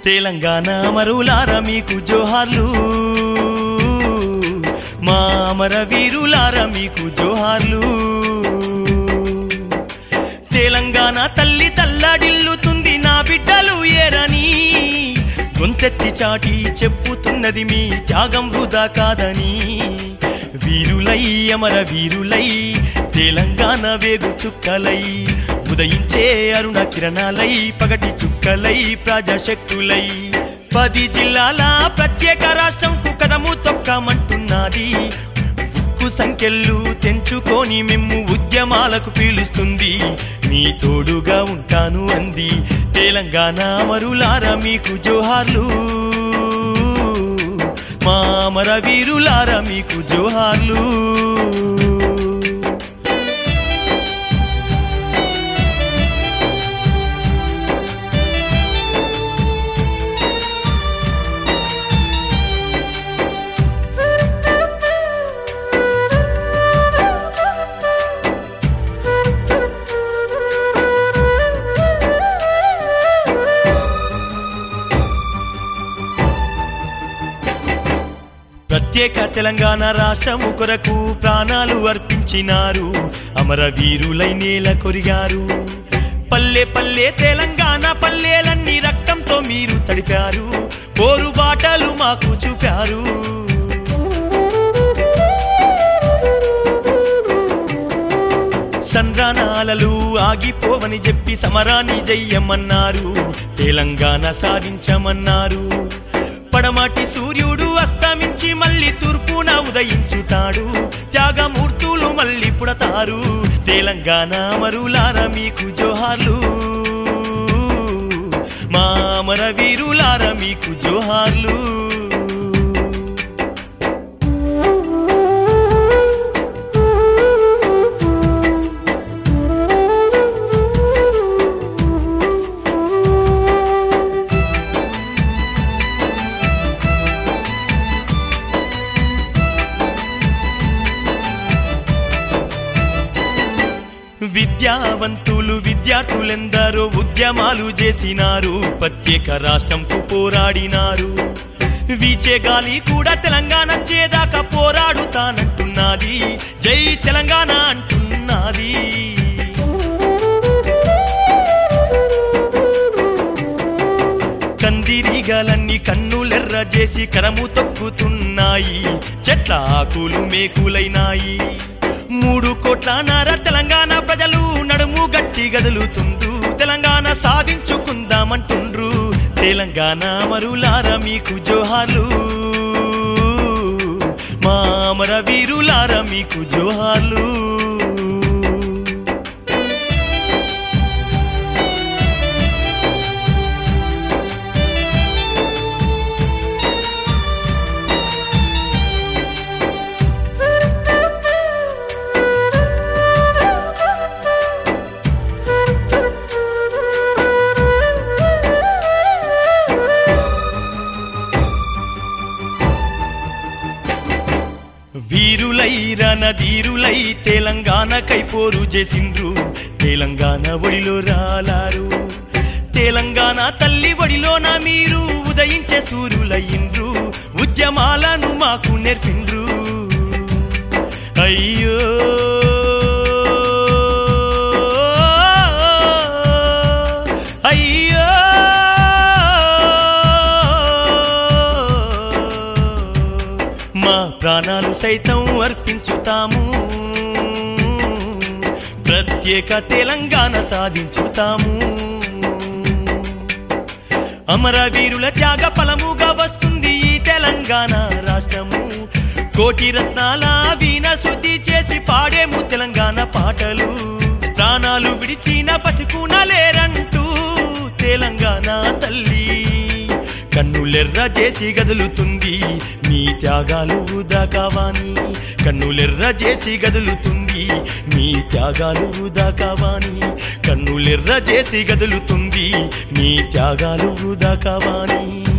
తెలంగాణ మరులారా మీకు జోహార్లు మా అమర వీరులారా మీకు జోహార్లు తెలంగాణ తల్లి తల్లడిల్లుతుంది నా బిడ్డలు ఏరని గొంతెత్తి చాటి చెప్పుతున్నది మీ త్యాగం వృధా కాదని వీరులై అమర వీరులై తెలంగాణ వేగు చుక్కలై ఉదయించే అరుణ కిరణాలై పగటి చుక్కలై ప్రజాశక్తులై పది జిల్లాల ప్రత్యేక రాష్ట్రంకు కదము తొక్కమంటున్నది ఉక్కు సంఖ్యలు తెంచుకొని మిమ్ము ఉద్యమాలకు పీలుస్తుంది మీ తోడుగా ఉంటాను అంది తెలంగాణ మరులారా మీకు జోహార్లు మా అమర వీరులారా మీకు జోహార్లు ప్రత్యేక తెలంగాణ రాష్ట్రము కొరకు ప్రాణాలు అర్పించినారు అమరవీరులై నేల కొరిగారు పల్లె పల్లె తెలంగాణ పల్లెలన్నీ రక్తంతో మీరు తడిపారు పోరు బాటలు మాకు చూపారు సంద్రానాలలు ఆగిపోవని చెప్పి సమరాన్ని జయ్యమన్నారు తెలంగాణ సాధించమన్నారు పడమాటి సూర్యుడు అస్తమించి మళ్ళీ తూర్పున ఉదయించుతాడు త్యాగమూర్తులు మళ్ళీ పుడతారు తెలంగాణ మరులారా మీకు జోహార్లు మా అమర వీరులారా మీకు జోహార్లు విద్యావంతులు విద్యార్థులెందరో ఉద్యమాలు చేసినారు ప్రత్యేక రాష్ట్రంకు పోరాడినారు వీచే గాలి కూడా తెలంగాణ చేదాకా పోరాడుతానంటున్నది జై తెలంగాణ అంటున్నది కందిరీగలన్నీ కన్నులెర్ర చేసి కరము తొక్కుతున్నాయి చెట్ల ఆకులు మేకులైనాయి మూడు కోట్ల నార తెలంగాణ ప్రజలు నడుము గట్టి గదులుతుండ్రు తెలంగాణ సాధించుకుందామంటుండ్రు తెలంగాణ మరులారా మీకు జోహార్లు మా అమర వీరులారా మీకు జోహార్లు వీరులై రణధీరులై తెలంగాణకై పోరు చేసిండ్రు తెలంగాణ ఒడిలో రాలారు తెలంగాణ తల్లి ఒడిలోన మీరు ఉదయించే సూర్యులయ్యిండ్రు ఉద్యమాలను మాకు నేర్పిండ్రు అయ్యో అయ్యో మా ప్రాణాలు సైతం అర్పించుతాము ప్రత్యేక తెలంగాణ సాధించుతాము అమరవీరుల త్యాగ ఫలముగా వస్తుంది ఈ తెలంగాణ రాష్ట్రము కోటి రత్నాల వీణ శుద్ధి చేసి పాడేము తెలంగాణ పాటలు ప్రాణాలు విడిచిన పసుకున లేరంటూ తెలంగాణ తల్లి కన్నులెర్ర చేసి గదులుతుంది మీ త్యాగాలు వృధా కావాని కన్నులెర్ర చేసి గదులుతుంది మీ త్యాగాలు వృధా కావాని కన్నులెర్ర చేసి గదులుతుంది మీ త్యాగాలు వృధా కావాని